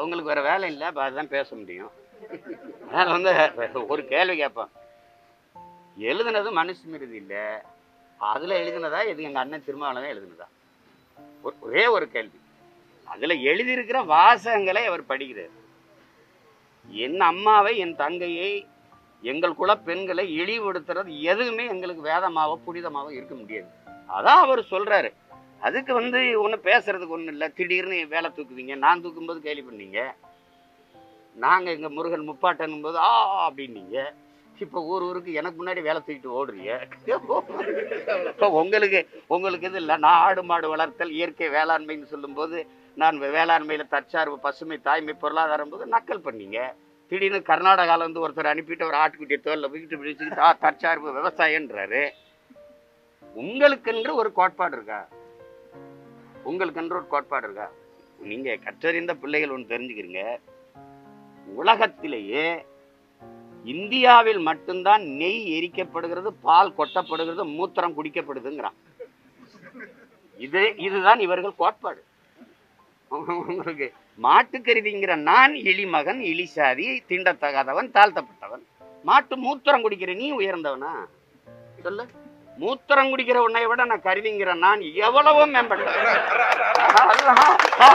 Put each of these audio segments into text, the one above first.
அவங்களுக்கு வேற வேலை இல்லை அப்போ அதுதான் பேச முடியும் அதனால் வந்து ஒரு கேள்வி கேட்பேன் எழுதுனது மனுஸ்மிருதி இல்லை அதில் எழுதுனதா இது எங்கள் அண்ணன் திருமாவளவன் எழுதுனதா ஒரு- ஒரே ஒரு கேள்வி அதில் எழுதியிருக்கிற வாசகங்களை அவர் படிக்கிறார் என் அம்மாவை என் தங்கையை எங்கள் குல பெண்களை இழிவுபடுத்துறது எதுவுமே எங்களுக்கு வேதமாவோ புனிதமாவோ இருக்க முடியாது அதான் அவர் சொல்றாரு அதுக்கு வந்து ஒன்றும் பேசுறதுக்கு ஒன்றும் இல்லை திடீர்னு வேலை தூக்குவீங்க நான் தூக்கும்போது கேள்வி பண்ணீங்க நாங்கள் எங்கள் முருகன் முப்பாட்டனும் போது ஆ அப்படின்னீங்க இப்போ ஊர் ஊருக்கு எனக்கு முன்னாடி வேலை தூக்கிட்டு ஓடுறீங்க இப்போ உங்களுக்கு உங்களுக்கு இது இல்லை நான் ஆடு மாடு வளர்த்தல் இயற்கை வேளாண்மைன்னு சொல்லும்போது நான் வேளாண்மையில் தற்சார்பு பசுமை தாய்மை பொருளாதாரம் போது நக்கல் பண்ணீங்க திடீர்னு கர்நாடகால இருந்து ஒருத்தர் அனுப்பிட்டு ஒரு ஆட்டுக்குட்டியை தோல்ல போய்கிட்டு பிடிச்சிக்கிட்டு ஆ தற்சார்பு விவசாயன்றாரு உங்களுக்கென்று ஒரு கோட்பாடு இருக்கா உங்களுக்கென்று ஒரு கோட்பாடு இருக்கா நீங்க கற்றறிந்த பிள்ளைகள் ஒன்று தெரிஞ்சுக்கிறீங்க உலகத்திலேயே இந்தியாவில் மட்டும்தான் நெய் எரிக்கப்படுகிறது பால் கொட்டப்படுகிறது மூத்திரம் குடிக்கப்படுதுங்கிறான் இது இதுதான் இவர்கள் கோட்பாடு உங்களுக்கு மாட்டுக்கருவிங்கிற நான் இழிமகன் இழிசாதி தீண்டத்தகாதவன் தாழ்த்தப்பட்டவன் மாட்டு மூத்திரம் குடிக்கிற நீ உயர்ந்தவனா சொல்லு மூத்திரம் குடிக்கிற உன்னை விட நான் கருவிங்கிற நான் எவ்வளவோ மேம்பட்டவன் அதுதான்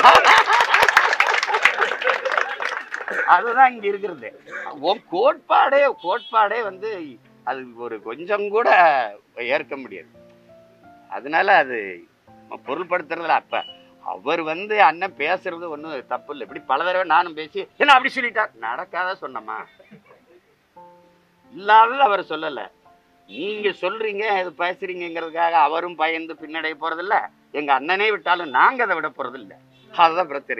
அதுதான் இங்க இருக்கிறது உன் கோட்பாடே கோட்பாடே வந்து அது ஒரு கொஞ்சம் கூட ஏற்க முடியாது அதனால அது பொருள்படுத்துறதுல அப்ப அவர் வந்து அண்ணன் பேசுறது ஒன்றும் தப்பு இல்லை இப்படி பல தடவை நானும் பேசி என்ன அப்படி சொல்லிட்டார் நடக்காத சொன்னமா இல்லாதது அவர் சொல்லல நீங்க சொல்றீங்க இது பேசுறீங்கிறதுக்காக அவரும் பயந்து பின்னடைய போறதில்ல எங்க அண்ணனே விட்டாலும் நாங்க அதை விட போறதில்ல அதுதான் பிரச்சனை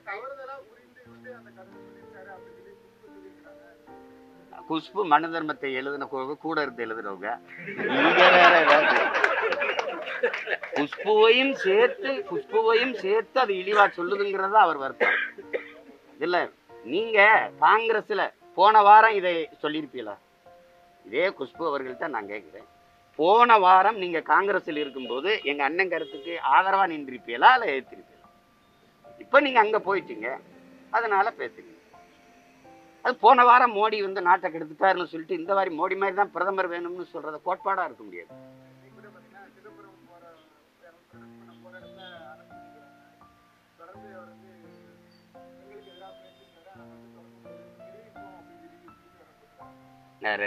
குஷ்பு மனு தர்மத்தை எழுதின கு- கூட இருந்து எழுதுனவங்க நீங்க வேற ஏதாவது குஷ்புவையும் சேர்த்து குஷ்புவையும் சேர்த்து அது இழிவா சொல்லுதுங்கிறத அவர் வருத்தம் இல்ல நீங்க காங்கிரஸ்ல போன வாரம் இதை சொல்லியிருப்பீங்களா இதே குஷ்பு அவர்கள்ட்ட நான் கேட்கிறேன் போன வாரம் நீங்க காங்கிரஸில் இருக்கும்போது எங்க அண்ணன் கருத்துக்கு ஆதரவா நின்றிருப்பீங்களா இல்ல எதிர்த்திருப்பீங்களா இப்ப நீங்க அங்க போயிட்டீங்க அதனால பேசுறீங்க அது போன வாரம் மோடி வந்து நாட்டை கெடுத்துட்டாருன்னு சொல்லிட்டு இந்த வாரி மோடி மாதிரி தான் பிரதமர் வேணும்னு சொல்றத கோட்பாடா இருக்க முடியாது யாரு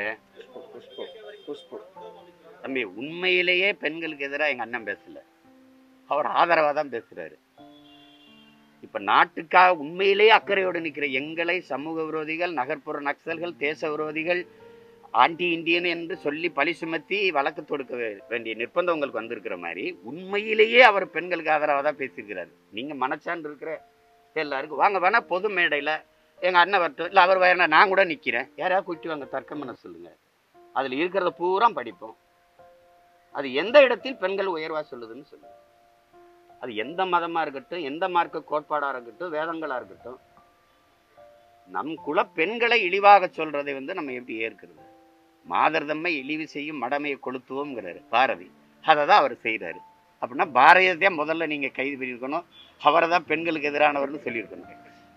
தம்பி உண்மையிலேயே பெண்களுக்கு எதிராக எங்க அண்ணன் பேசல அவர் ஆதரவா தான் பேசுறாரு இப்ப நாட்டுக்காக உண்மையிலேயே அக்கறையோடு நிற்கிற எங்களை சமூக விரோதிகள் நகர்ப்புற நக்சல்கள் தேச விரோதிகள் ஆன்டி இந்தியன் என்று சொல்லி பழி சுமத்தி வழக்கு தொடுக்க வே- வேண்டிய நிர்பந்தம் உங்களுக்கு வந்திருக்கிற மாதிரி உண்மையிலேயே அவர் பெண்களுக்கு ஆதரவாக தான் பேசியிருக்கிறாரு நீங்க மனச்சான்று இருக்கிற எல்லாருக்கும் வாங்க வேணா பொது மேடையில எங்க அண்ணன் வரட்டும் இல்லை அவர் வேணா நான் கூட நிக்கிறேன் யாராவது கூட்டி வாங்க தர்க்கம் பண்ண சொல்லுங்க அதுல இருக்கிறத பூரா படிப்போம் அது எந்த இடத்தில் பெண்கள் உயர்வா சொல்லுதுன்னு சொல்லுங்க அது எந்த மதமா இருக்கட்டும் எந்த மார்க்க கோட்பாடா இருக்கட்டும் வேதங்களா இருக்கட்டும் நம் குல பெண்களை இழிவாக சொல்றதை வந்து நம்ம எப்படி ஏற்கிறது மாதர்தம்மை இழிவு செய்யும் மடமையை கொளுத்துவோம்ங்கிறாரு பாரதி அதை தான் அவர் செய்கிறாரு அப்படின்னா பாரதியத்தை முதல்ல நீங்க கைது பண்ணியிருக்கணும் அவரை தான் பெண்களுக்கு எதிரானவர்னு சொல்லியிருக்கணும்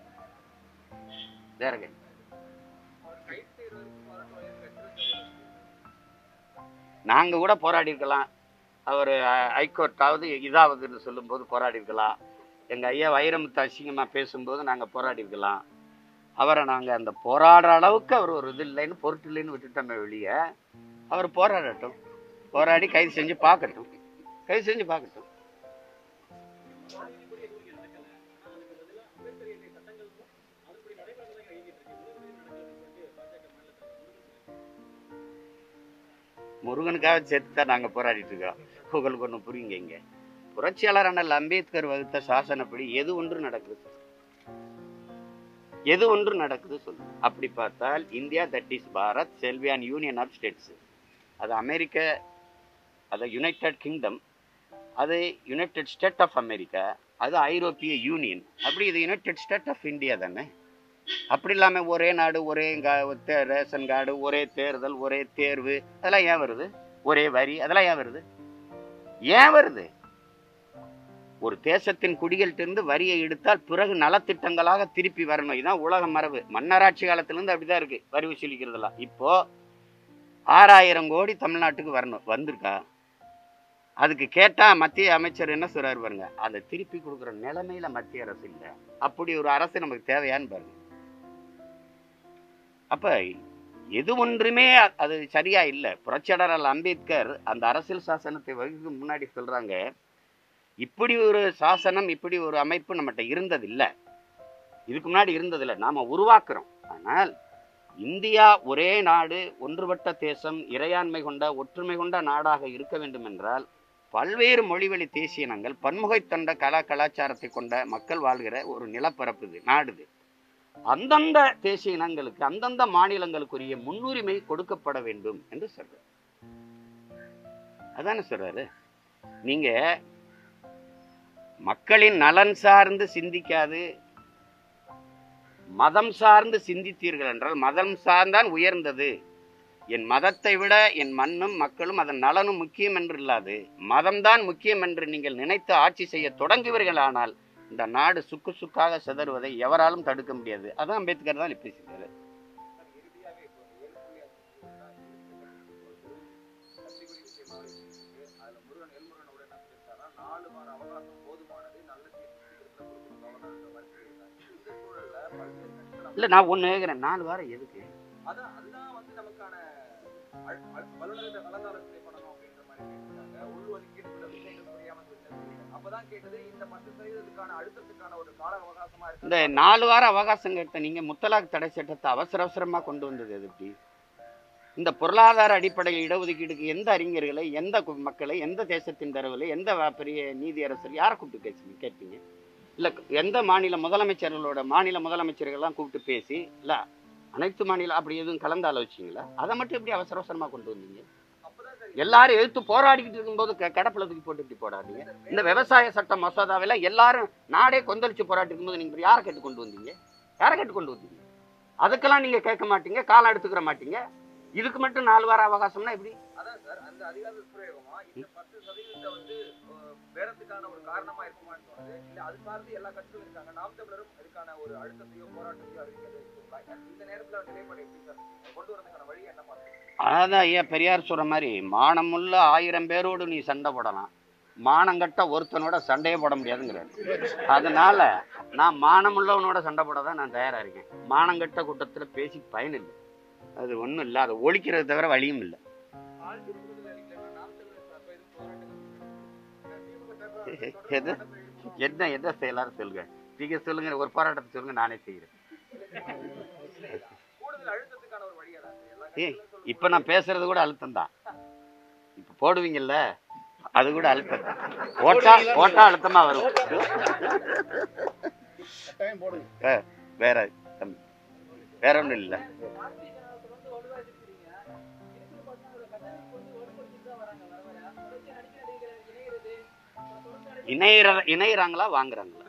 வேற கேள்வி. நாங்க கூட போராடி இருக்கலாம் அவர் ஹைகோர்ட்டாவது இதாவதுன்னு சொல்லும்போது போராடி இருக்கலாம் எங்க ஐயா வைரமுத்து அசிங்கமா பேசும்போது நாங்க போராடி இருக்கலாம் அவரை நாங்க அந்த போராடுற அளவுக்கு அவர் ஒரு இது இல்லைன்னு பொருட்டு இல்லைன்னு விட்டுட்டோமே வெளியே அவர் போராடட்டும் போராடி கைது செஞ்சு பார்க்கட்டும் கைது செஞ்சு பார்க்கட்டும் முருகனுக்காக சேர்த்து தான் நாங்கள் போராடிட்டு இருக்கோம் உங்களுக்கு ஒன்று புரியுங்க இங்க புரட்சியாளர் அண்ணல் அம்பேத்கர் வகுத்த சாசனப்படி எது ஒன்று நடக்குது எது ஒன்று நடக்குது சொல்லு அப்படி பார்த்தால் இந்தியா தட் இஸ் பாரத் செல்வியான் யூனியன் ஆஃப் ஸ்டேட்ஸ் அது அமெரிக்க அது யுனைடெட் கிங்டம் அது யுனைடெட் ஸ்டேட் ஆஃப் அமெரிக்கா அது ஐரோப்பிய யூனியன் அப்படி இது யுனைடெட் ஸ்டேட் ஆஃப் இந்தியா தானே அப்படி இல்லாமல் ஒரே நாடு ஒரே கா- தே- ரேஷன் கார்டு ஒரே தேர்தல் ஒரே தேர்வு அதெல்லாம் ஏன் வருது ஒரே வரி அதெல்லாம் ஏன் வருது ஏன் வருது ஒரு தேசத்தின் குடிகள்கிட்ட வரியை எடுத்தால் பிறகு நலத்திட்டங்களாக திருப்பி வரணும் இதுதான் உலக மரபு மன்னராட்சி காலத்திலேருந்து அப்படிதான் இருக்கு வரி வசூலிக்கிறதெல்லாம் இப்போ ஆறாயிரம் கோடி தமிழ்நாட்டுக்கு வரணும் வந்திருக்கா அதுக்கு கேட்டா மத்திய அமைச்சர் என்ன சொல்றாரு பாருங்க அதை திருப்பி கொடுக்குற நிலைமையில மத்திய அரசு இல்லை அப்படி ஒரு அரசு நமக்கு தேவையான்னு பாருங்க அப்ப எது ஒன்றுமே அ- அது சரியா இல்லை புரட்சியாளர் அம்பேத்கர் அந்த அரசியல் சாசனத்தை வகுக்கும் முன்னாடி சொல்றாங்க இப்படி ஒரு சாசனம் இப்படி ஒரு அமைப்பு நம்மகிட்ட இருந்ததில்லை இதுக்கு முன்னாடி இருந்ததில்லை நாம உருவாக்குறோம் ஆனால் இந்தியா ஒரே நாடு ஒன்றுபட்ட தேசம் இறையாண்மை கொண்ட ஒற்றுமை கொண்ட நாடாக இருக்க வேண்டும் என்றால் பல்வேறு மொழிவழி தேசியனங்கள் பன்முகைத்தொண்ட கலா கலாச்சாரத்தை கொண்ட மக்கள் வாழ்கிற ஒரு நிலப்பரப்பு இது நாடு இது அந்தந்த தேசிய இனங்களுக்கு அந்தந்த மாநிலங்களுக்குரிய முன்னுரிமை கொடுக்கப்பட வேண்டும் என்று சொல்றாரு அதானே சொல்றாரு நீங்க மக்களின் நலன் சார்ந்து சிந்திக்காது மதம் சார்ந்து சிந்தித்தீர்கள் என்றால் மதம் சார்ந்தான் உயர்ந்தது என் மதத்தை விட என் மண்ணும் மக்களும் அதன் நலனும் முக்கியம் என்று இல்லாது மதம்தான் முக்கியம் என்று நீங்கள் நினைத்து ஆட்சி செய்ய தொடங்குவீர்களானால் இந்த நாடு சுக்கு சுக்காக சிதறுவதை எவராலும் தடுக்க முடியாது அதான் அம்பேத்கர் தான் பேசியிருக்காரு இறுதியாக இப்போ ஏழு புள்ளி அஞ்சு கத்திக்குடி விஷயமாக இருக்கு அதுல முருகன் எல்முருகனோட என்ன சொல்லியிருக்காருன்னா நாலு வார அவகாசம் போதுமானது நல்ல தீர்ப்பு சீக்கிரத்துல கொடுக்கணும் கவர்னர் மாதிரி சொல்லியிருக்காங்க இந்த சூழல்ல பல்வேறு கட்சிகள் இல்லை நான் ஒன்று கேட்குறேன் நாலு வாரம் எதுக்கு அதான் அதுதான் வந்து நமக்கான அழ்- அழ்- வல்லுநர்கிட்ட கலந்தாலோசனை பண்ணணும் அப்படின்ற மாதிரி கேட்டிருக்காங்க உள் ஒதுக்கீடு சில விஷயங்கள் புரியாம சொல்லிட்டாங்க அப்பதான் கேட்டது இந்த பத்து சதவீதத்துக்கான அழுத்தத்துக்கான ஒரு கால அவகாசமா இந்த இருக்கு நாலு வாரம் அவகாசம் கேட்ட நீங்கள் முத்தலாக் தடை சட்டத்தை அவசர அவசரமாக கொண்டு வந்தது எது எப்படி இந்த பொருளாதார அடிப்படையில் இடஒதுக்கீடுக்கு எந்த அறிஞர்களை எந்த கு- மக்களை எந்த தேசத்தின் தரவில் எந்த வ- பெரிய நீதியரசர் யாரை கூப்பிட்டு பேசுங்க கேட்பீங்க இல்லை எந்த மாநில முதலமைச்சர்களோட மாநில முதலமைச்சர்கள்லாம் கூப்பிட்டு பேசி இல்லை அனைத்து மாநில அப்படி எதுவும் கலந்து ஆலோசிச்சிங்களா அதை மட்டும் எப்படி அவசர அவசரமாக கொண்டு வந்தீங்க அப்பதான் சரி எல்லாரும் எதிர்த்து போராடிக்கிட்டு இருக்கும்போது க- கடப்புல தூக்கி போட்டு இப்படி போடாதீங்க இந்த விவசாய சட்ட மசோதாவில் எல்லாரும் நாடே கொந்தளிச்சு போராட்டி இருக்கும்போது நீங்கள் யாரை கேட்டு கொண்டு வந்தீங்க யாரை கேட்டு கொண்டு வந்தீங்க அதுக்கெல்லாம் நீங்கள் கேட்க மாட்டீங்க காலம் எடுத்துக்கிற மாட்டீங்க இதுக்கு மட்டும் நாலு வார அவகாசம்னா எப்படி அதான் சார் அந்த அதிகார துஷ்பிரயோகமா இந்த பத்து சதவீதத்தை வந்து அஹ், வேறத்துக்கான ஒரு காரணமா இருக்குமான்னு தோணுது இல்ல அது சார்ந்து எல்லா கட்சிகளும் இருக்காங்க நாம் தமிழரும் இதுக்கான ஒரு அழுத்தத்தையோ போராட்டத்தையோ அறிவிக்கிறது இருக்குங்களா? இந்த நேரத்துல நிலைப்பாடு எப்படி சார் கொண்டு வரதுக்கான வழி என்ன பண்ணுறது அதான் ஐயா பெரியார் சொல்ற மாதிரி மானமுள்ள ஆயிரம் பேரோடு நீ சண்டை போடலாம் மானங்கட்ட ஒருத்தனோட சண்டையே போட முடியாதுங்கிறாரு அதனால நான் மானமுள்ளவனோட சண்டை போட தான் நான் தயாரா இருக்கேன் மானங்கட்ட கூட்டத்தில் பேசி பயனில்லை அது ஒன்றும் இல்லை அதை ஒழிக்கிறது தவிர வழியும் இல்லை ஆள் விரும்புதல் அளிக்கலைன்னா நாம் தமிழர் சார்பா எதுவும் போராட்டம் திமுக சார்பா எது? என்ன என்ன செய்யலாம்னு சொல்லுங்க நீங்க சொல்லுங்க ஒரு போராட்டத்தை சொல்லுங்க நானே செய்கிறேன் கூடுதல் அழுத்தத்துக்கான ஒரு வழியா தான் எல்லா ஏய், கட்சிகளும் சொல்றது. இப்போ நான் பேசுறது கூட அழுத்தம் தான் இப்போ போடுவீங்கல்ல அது கூட அழுத்தம் தான் ஓட்டா ஓட்டா அழுத்தமா வரும் கட்டாயம் போடுங்க வேற தம்பி, வேற ஒன்றும் இல்லை பாரதிய ஜனதாதளத்தை வந்து வலுவா எதிர்க்கிறீங்க. இருக்கிற பசங்களோட கட்டமைப்பு வந்து வலுப்படுத்திட்டு தான் வராங்க வர வர. தொடர்ச்சியா நடிக்க நடிகர்கள் இணையிறது, அப்புறம் தொடர்ந்து நடிக்க- இணையிற இணையிறாங்களா வாங்குறாங்களா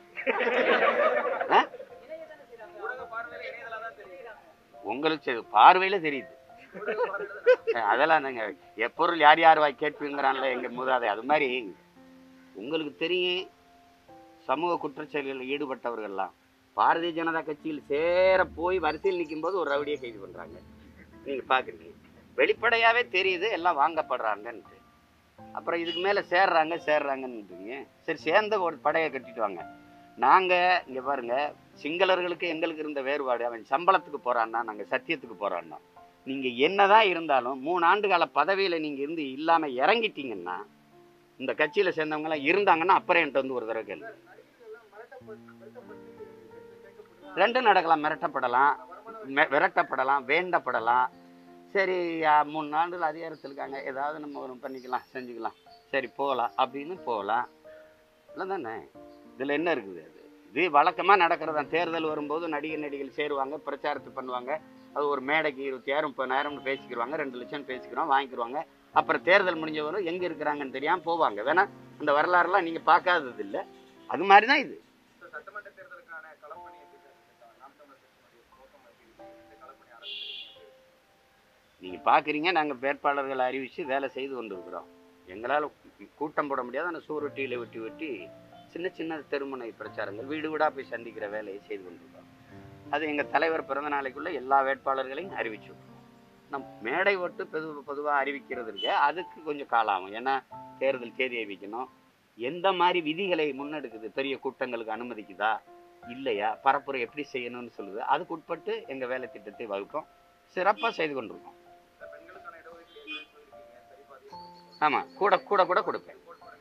இணையதானே செய்றாங்க. ஊடக பார்வையில இணையதளம் தான் தெரியுது உங்களுக்கு சரி, பார்வையில தெரியுது ஊடக பார்வையில தான் அஹ் அதெல்லாம் நீங்க எப்பொருள் யார் யார் வாய் கேட்பீங்கிறான்ல எங்க மூதாதை அது மாதிரி உங்களுக்கு தெரியும் சமூக குற்றச்செயல்களில் ஈடுபட்டவர்கள்லாம் பாரதிய ஜனதா கட்சியில் சேர போய் வரிசையில் நிக்கும்போது ஒரு ரவுடியை கைது பண்றாங்க நீங்க பாக்குறீங்க வெளிப்படையாவே தெரியுது எல்லாம் வாங்கப்படுறாங்கன்ட்டு அப்புறம் இதுக்கு மேல சேர்றாங்க சேர்றாங்கன்னுன்றீங்க சரி சேர்ந்த ஒரு படையை கட்டிட்டு வாங்க நாங்க இங்க பாருங்க சிங்களர்களுக்கு எங்களுக்கு இருந்த வேறுபாடு அவன் சம்பளத்துக்கு போறான்னா நாங்க சத்தியத்துக்கு போறான்னா நீங்க என்னதான் இருந்தாலும் மூணு ஆண்டு கால பதவியில நீங்க இருந்து இல்லாம இறங்கிட்டீங்கன்னா இந்த கட்சியில சேர்ந்தவங்க எல்லாம் இருந்தாங்கன்னா அப்புறம் என்கிட்ட வந்து ஒரு தடவை கேள்வி நடிகர்கள்லாம் மிரட்டப்பட்டு மிரட்டப்பட்டு கேட்கப்படுது ரெண்டும் நடக்கலாம் மிரட்டப்படலாம் மெ- விரட்டப்படலாம் வேண்டப்படலாம் சரி ஆ, மூணு ஆண்டுகள் அதிகாரத்தில் இருக்காங்க ஏதாவது நம்ம ஒரு பண்ணிக்கலாம் செஞ்சுக்கலாம் சரி போகலாம் அப்படின்னு போகலாம் இல்லை தானே இதில் என்ன இருக்குது அது இது வழக்கமாக நடக்கிறதா தேர்தல் வரும்போது நடிகர் நடிகைகள் சேருவாங்க பிரச்சாரத்தை பண்ணுவாங்க அது ஒரு மேடைக்கு இருபத்தியாயிரம் முப்பதாயிரம்னு பேசிக்கிடுவாங்க ரெண்டு லட்சம் பேசிக்கிறோம் வாங்கிக்கிடுவாங்க அப்புறம் தேர்தல் முடிஞ்ச வரும் எங்கே இருக்கிறாங்கன்னு தெரியாமல் போவாங்க வேணா அந்த வரலாறுலாம் நீங்கள் பார்க்காதது இல்லை அது மாதிரி தான் இது இந்த சட்டமன்ற தேர்தலுக்கான களப்பணி எப்படி சார் இருக்கு? நாம் தமிழர் கட்சியினுடைய நோக்கம் எப்படி இருக்கு? இந்த களப்பணி அரசு நீங்கள் பார்க்குறீங்க நாங்கள் வேட்பாளர்களை அறிவித்து வேலை செய்து கொண்டிருக்கிறோம் எங்களால் கூட்டம் போட முடியாது அந்த சூருட்டியில் வெட்டி வெட்டி சின்ன சின்ன தெருமுனை பிரச்சாரங்கள் வீடு வீடாக போய் சந்திக்கிற வேலையை செய்து கொண்டிருக்கோம் அது எங்கள் தலைவர் பிறந்த நாளைக்குள்ள எல்லா வேட்பாளர்களையும் அறிவிச்சு விட்ருவோம். நம் மேடை ஓட்டு பொது பொதுவாக அறிவிக்கிறது இருக்கு அதுக்கு கொஞ்சம் காலம் ஆகும் ஏன்னா தேர்தல் தேதி அறிவிக்கணும் எந்த மாதிரி விதிகளை முன்னெடுக்குது பெரிய கூட்டங்களுக்கு அனுமதிக்குதா இல்லையா பரப்புரை எப்படி செய்யணும்னு சொல்லுது அதுக்கு உட்பட்டு எங்கள் வேலை திட்டத்தை வகுப்போம் சிறப்பாக செய்து கொண்டிருக்கோம் இந்த பெண்களுக்கான இடஒதுக்கீடு இல்லைன்னு சொல்லிருக்கீங்க சரி பாதி ஆமாம் கூட கூட கூட கொடுப்பேன்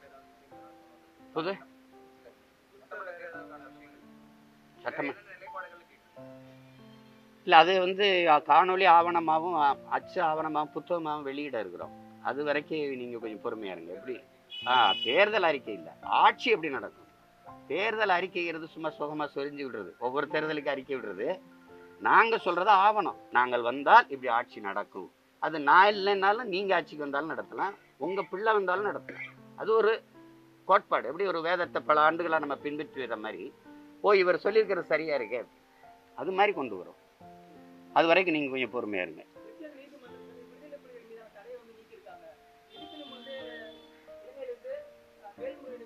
புது சட்டமன்ற தேர்தலுக்கான விஷயங்கள் சட்டமன்ற என்னென்ன நிலைப்பாடுகள் கேட்குறீங்க இல்லை அது வந்து அ- காணொளி ஆவணமாகவும் அ- அச்சு ஆவணமாகவும் புத்தகமாகவும் வெளியிட இருக்கிறோம் அது வரைக்கும் நீங்கள் கொஞ்சம் பொறுமையா இருங்க எப்படி ஆ தேர்தல் அறிக்கை இல்லை ஆட்சி எப்படி நடக்கும் தேர்தல் அறிக்கைங்கிறது சும்மா சுகமாக சொரிஞ்சு விடுறது ஒவ்வொரு தேர்தலுக்கு அறிக்கை விடுறது நாங்கள் சொல்கிறது ஆவணம் நாங்கள் வந்தால் இப்படி ஆட்சி நடக்கும் அது நான் இல்லைன்னாலும் நீங்கள் ஆட்சிக்கு வந்தாலும் நடத்தலாம் உங்கள் பிள்ளை வந்தாலும் நடத்தலாம் அது ஒரு கோட்பாடு எப்படி ஒரு வேதத்தை பல ஆண்டுகளாக நம்ம பின்பற்றுகிற மாதிரி ஓ இவர் சொல்லியிருக்கிறது சரியா இருக்கே அது மாதிரி கொண்டு வரும் அது வரைக்கும் நீங்கள் கொஞ்சம் பொறுமையாக இருங்க கிறிஸ்டியன் நீதிமன்றத்தில் விடுதலை புலிகள் மீதான தடையை வந்து நீக்கியிருக்காங்க இதுக்கு வந்து இளைஞருக்கு அஹ், மேல்முறையீடு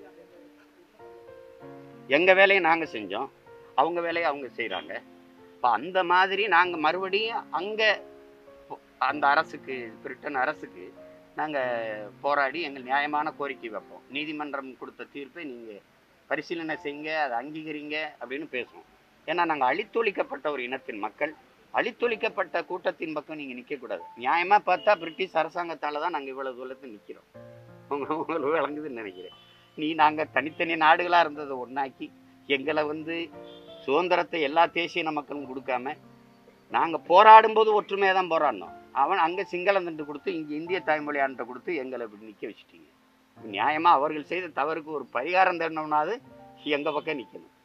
கொடுத்துருக்காங்க எங்கள் வேலையை நாங்கள் செஞ்சோம் அவங்க வேலையை அவங்க செய்கிறாங்க இப்போ அந்த மாதிரி நாங்கள் மறுபடியும் அங்கே அந்த அரசுக்கு பிரிட்டன் அரசுக்கு நாங்கள் போராடி எங்கள் நியாயமான கோரிக்கை வைப்போம் நீதிமன்றம் கொடுத்த தீர்ப்பை நீங்கள் பரிசீலனை செய்யுங்க அதை அங்கீகரிங்க அப்படின்னு பேசுவோம் ஏன்னா நாங்கள் அழித்தொழிக்கப்பட்ட ஒரு இனத்தின் மக்கள் அழித்தொழிக்கப்பட்ட கூட்டத்தின் பக்கம் நீங்கள் நிற்கக்கூடாது நியாயமாக பார்த்தா பிரிட்டிஷ் அரசாங்கத்தால் தான் நாங்கள் இவ்வளோ தூரத்தில் நிற்கிறோம் உங்க- உங்களுக்கு விளங்குதுன்னு நினைக்கிறேன் நீ நாங்கள் தனித்தனி நாடுகளாக இருந்ததை ஒன்றாக்கி எங்களை வந்து சுதந்திரத்தை எல்லா தேசிய மக்களும் கொடுக்காம நாங்கள் போராடும்போது ஒற்றுமையாக தான் போராடினோம் அவன் அங்கே சிங்களம் தண்டு கொடுத்து இங்கே இந்திய தாய்மொழி ஆண்ட கொடுத்து எங்களை இப்படி நிற்க வச்சுட்டீங்க நியாயமாக அவர்கள் செய்த தவறுக்கு ஒரு பரிகாரம் தேடணும்னாது எங்கள் பக்கம் நிற்கணும்